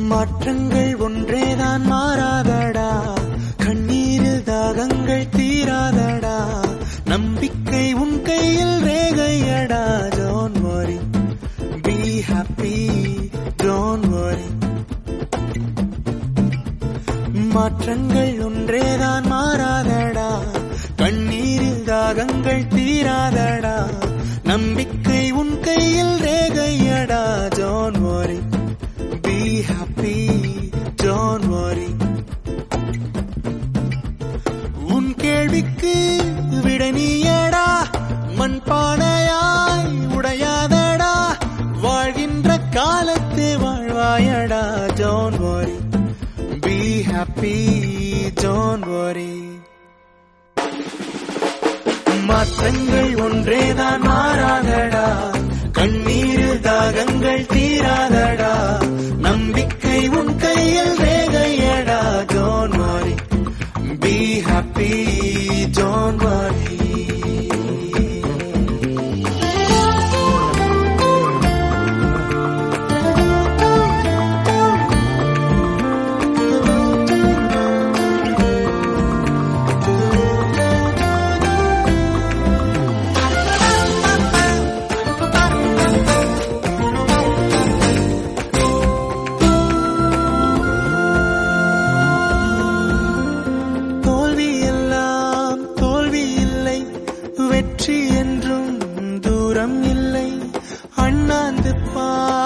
மாற்றங்கள் ஒன்றேதான் மாறாதடா கண்ணீரில் தாகங்கள் தீராதடா நம்பிக்கை உன் கையில் ரேகையடா don't worry be happy don't worry மாற்றங்கள் ஒன்றேதான் மாறாதடா கண்ணீரில் தாகங்கள் தீராதடா நம்பிக்கை உன் கையில் ரேகையடா don't worry be happy don't worry உன் கேள்விக்கு விட நீயடா மண் பானையாய் உடையாதடா வாழ்கின்ற காலத்தை வாழ்வாயடா don't worry be happy don't worry மாற்றங்கள் ஒன்றேதான் மாறாதடா கண்ணீரில் தாகங்கள் தீராதடா நம்பிக்கை உன் கையில் ரேகையடா don't worry be happy don't worry தோல்வி எல்லாம் தோல்வி இல்லை வெற்றி என்றும் தூரம் இல்லை அண்ணாந்து பார்